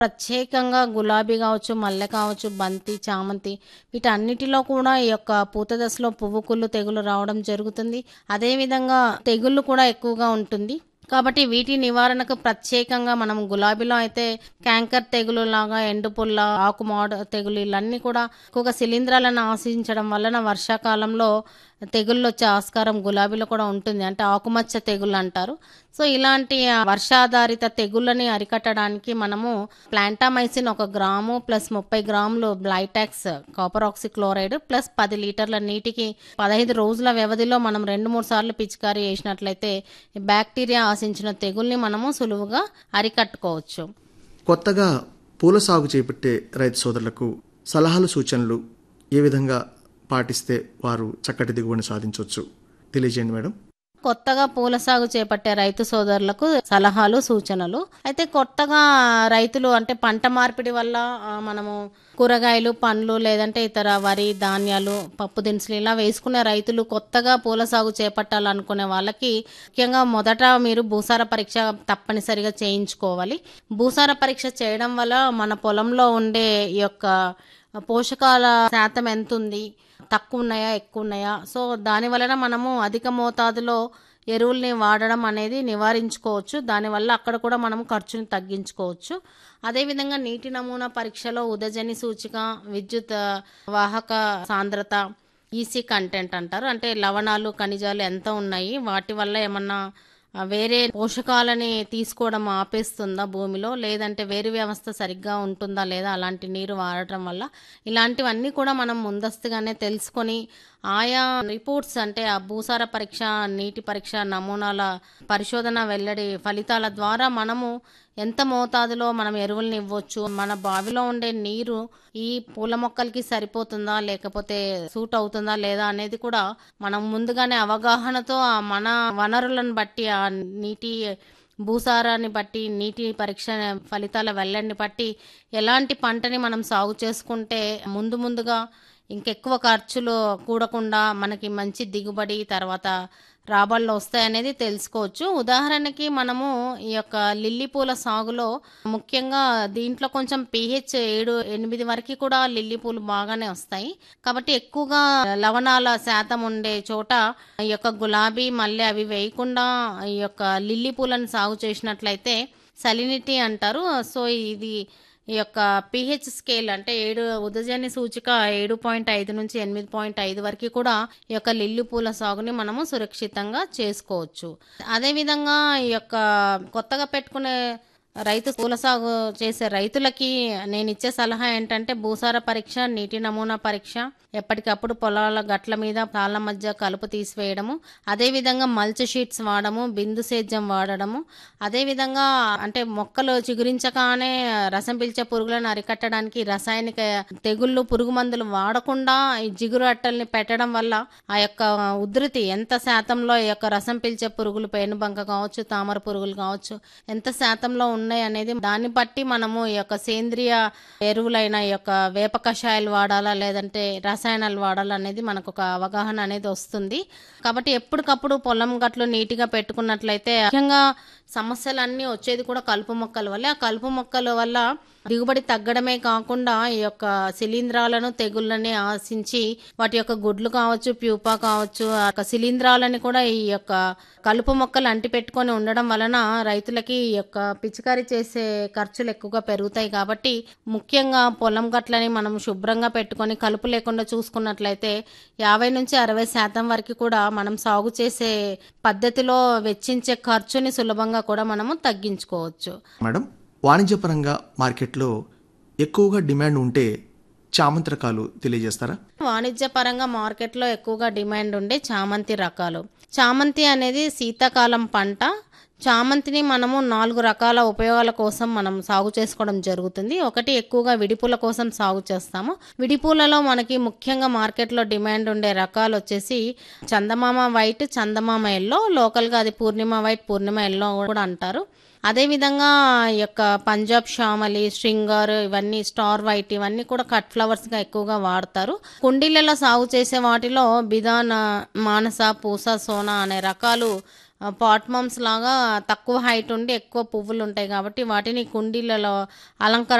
ప్రత్యేకంగా గులాబీ కావచ్చు మల్లె కావచ్చు బంతి చామంతి వీటన్నిటిలో కూడా ఈ యొక్క పూత దశలో పువ్వు కుళ్ళు తెగులు రావడం జరుగుతుంది అదేవిధంగా తెగుళ్ళు కూడా ఎక్కువగా ఉంటుంది కాబట్టి వీటి నివారణకు ప్రత్యేకంగా మనం గులాబీలో అయితే క్యాంకర్ తెగులు లాగా ఎండుపుల్ల ఆకుమాడ తెగులు ఇవన్నీ కూడా ఎక్కువగా శిలీంధ్రాలను ఆశించడం వలన వర్షాకాలంలో తెగుళ్ళు వచ్చే ఆస్కారం గులాబీలో కూడా ఉంటుంది అంటే ఆకుమచ్చ తెగుళ్ళు అంటారు సో ఇలాంటి ఆ, వర్షాధారిత తెగుళ్ళని అరికట్టడానికి మనము ప్లాంటామైసిన్ ఒక గ్రాము ప్లస్ ముప్పై గ్రాములు బ్లైటాక్స్ కాపర్ ఆక్సిక్లోరైడ్ ప్లస్ పది లీటర్ల నీటికి పదహైదు రోజుల వ్యవధిలో మనం రెండు మూడు సార్లు పిచికారీ చేసినట్లయితే ఈ బ్యాక్టీరియా ఆశించిన తెగుల్ని మనము సులువుగా అరికట్టుకోవచ్చు కొత్తగా పూల సాగు చేపట్టే రైతు సోదరులకు సలహాలు సూచనలు ఏ విధంగా పాటిస్తే వారు చక్కటి దిగుబడిని సాధించవచ్చు తెలియజేయండి మేడం కొత్తగా పూల సాగు చేపట్టే రైతు సోదరులకు సలహాలు సూచనలు అయితే కొత్తగా రైతులు అంటే పంట మార్పిడి వల్ల ఆ, మనము కూరగాయలు పండ్లు లేదంటే ఇతర వరి ధాన్యాలు పప్పు దినుసులు ఇలా వేసుకునే రైతులు కొత్తగా పూల సాగు చేపట్టాలనుకునే వాళ్ళకి ముఖ్యంగా మొదట మీరు భూసార పరీక్ష తప్పనిసరిగా చేయించుకోవాలి భూసార పరీక్ష చేయడం వల్ల మన పొలంలో ఉండే ఈ యొక్క పోషకాల శాతం ఎంత ఉంది తక్కువ ఉన్నాయా ఎక్కువ ఉన్నాయా సో దాని వలన మనము అధిక మోతాదులో ఎరువుల్ని వాడడం అనేది నివారించుకోవచ్చు దానివల్ల అక్కడ కూడా మనము ఖర్చుని తగ్గించుకోవచ్చు అదేవిధంగా నీటి నమూనా పరీక్షలో ఉదజని సూచిక విద్యుత్ ఆ, వాహక సాంద్రత ఈసీ కంటెంట్ అంటారు అంటే లవణాలు ఖనిజాలు ఎంత ఉన్నాయి వాటి వల్ల ఏమన్నా ఆ, వేరే పోషకాలని తీసుకోవడం ఆపేస్తుందా భూమిలో లేదంటే వేరు వ్యవస్థ సరిగ్గా ఉంటుందా లేదా అలాంటి నీరు వాడటం వల్ల ఇలాంటివన్నీ కూడా మనం ముందస్తుగానే తెలుసుకొని ఆయా రిపోర్ట్స్ అంటే ఆ భూసార పరీక్ష నీటి పరీక్ష నమూనాల పరిశోధన వెల్లడి ఫలితాల ద్వారా మనము ఎంత మోతాదులో మనం ఎరువుల్ని ఇవ్వచ్చు మన బావిలో ఉండే నీరు ఈ పూల మొక్కలకి సరిపోతుందా లేకపోతే సూట్ అవుతుందా లేదా అనేది కూడా మనం ముందుగానే అవగాహనతో ఆ మన వనరులను బట్టి ఆ నీటి భూసారాన్ని బట్టి నీటి పరీక్ష ఫలితాల వెల్లడిని బట్టి ఎలాంటి పంటని మనం సాగు చేసుకుంటే ముందు ముందుగా ఇంకెక్కువ ఖర్చులు కూడకుండా మనకి మంచి దిగుబడి తర్వాత రాబడులు వస్తాయనేది తెలుసుకోవచ్చు ఉదాహరణకి మనము ఈ యొక్క లిల్లీ పూల సాగులో ముఖ్యంగా దీంట్లో కొంచెం పిహెచ్ ఏడు ఎనిమిది వరకు కూడా లిల్లీ పూలు బాగానే వస్తాయి కాబట్టి ఎక్కువగా లవణాల శాతం ఉండే చోట ఈ యొక్క గులాబీ మల్లె అవి వేయకుండా ఈ యొక్క లిల్లీ పూలను సాగు చేసినట్లయితే సలినిటీ అంటారు సో ఇది ఈ యొక్క పిహెచ్ స్కేల్ అంటే ఏడు ఉదజని సూచిక ఏడు పాయింట్ ఐదు నుంచి ఎనిమిది పాయింట్ ఐదు వరకు కూడా ఈ యొక్క లిల్లి పూల సాగుని మనము సురక్షితంగా చేసుకోవచ్చు అదేవిధంగా ఈ యొక్క కొత్తగా పెట్టుకునే రైతు పూల సాగు చేసే రైతులకి నేను ఇచ్చే సలహా ఏంటంటే భూసార పరీక్ష నీటి నమూనా పరీక్ష ఎప్పటికప్పుడు పొలాల గట్ల మీద తాళ్ళ మధ్య కలుపు తీసివేయడము అదేవిధంగా మల్చ్ షీట్స్ వాడము బిందు సేద్యం వాడడము అదేవిధంగా అంటే మొక్కలు చిగురించగానే రసం పీల్చే పురుగులను అరికట్టడానికి రసాయనిక తెగుళ్ళు పురుగు మందులు వాడకుండా ఈ జిగురు అట్టల్ని పెట్టడం వల్ల ఆ యొక్క ఉధృతి ఎంత శాతంలో ఈ యొక్క రసం పీల్చే పురుగులు పేనుబంక కావచ్చు తామర పురుగులు కావచ్చు ఎంత శాతంలో ఉన్నాయి అనేది దాన్ని బట్టి మనము ఈ యొక్క సేంద్రియ ఎరువులైన ఈ యొక్క వేప కషాయాలు వాడాలా లేదంటే రసాయనాలు వాడాలా అనేది మనకు ఒక అవగాహన అనేది వస్తుంది కాబట్టి ఎప్పటికప్పుడు పొలం గట్లు నీట్గా పెట్టుకున్నట్లయితే ముఖ్యంగా సమస్యలన్నీ వచ్చేది కూడా కలుపు మొక్కల వల్ల ఆ కలుపు మొక్కల వల్ల దిగుబడి తగ్గడమే కాకుండా ఈ యొక్క శిలీంధ్రాలను తెగుళ్ళని ఆశించి వాటి యొక్క గుడ్లు కావచ్చు ప్యూపా కావచ్చు ఆ యొక్క శిలీంధ్రాలని కూడా ఈ యొక్క కలుపు మొక్కలు అంటి పెట్టుకొని ఉండడం వలన రైతులకి ఈ యొక్క పిచికారీ చేసే ఖర్చులు ఎక్కువగా పెరుగుతాయి కాబట్టి ముఖ్యంగా పొలం గట్లని మనం శుభ్రంగా పెట్టుకొని కలుపు లేకుండా చూసుకున్నట్లయితే యాభై నుంచి అరవై శాతం వరకు కూడా మనం సాగు చేసే పద్ధతిలో వెచ్చించే ఖర్చుని సులభంగా కూడా మనము తగ్గించుకోవచ్చు మేడం వాణిజ్యపరంగా మార్కెట్లో ఎక్కువగా డిమాండ్ ఉంటే చామంతి రకాలు తెలియజేస్తారా వాణిజ్య పరంగా మార్కెట్లో ఎక్కువగా డిమాండ్ ఉండే చామంతి రకాలు చామంతి అనేది శీతాకాలం పంట చామంతిని మనము నాలుగు రకాల ఉపయోగాల కోసం మనం సాగు చేసుకోవడం జరుగుతుంది ఒకటి ఎక్కువగా విడిపూల కోసం సాగు చేస్తాము విడిపూలలో మనకి ముఖ్యంగా మార్కెట్లో డిమాండ్ ఉండే రకాలు వచ్చేసి చందమామ వైట్ చందమామ ఎల్లో లోకల్గా అది పూర్ణిమ వైట్ పూర్ణిమ ఎల్లో కూడా అంటారు అదేవిధంగా ఈ యొక్క పంజాబ్ షామలి స్ట్రింగర్ ఇవన్నీ స్టార్ వైట్ ఇవన్నీ కూడా కట్ ఫ్లవర్స్గా ఎక్కువగా వాడతారు కుండీలలో సాగు చేసే వాటిలో బిదాన్ మానస పూస సోనా అనే రకాలు పాట్మమ్స్ లాగా తక్కువ హైట్ ఉండి ఎక్కువ పువ్వులు ఉంటాయి కాబట్టి వాటిని కుండీలలో అలంకరణ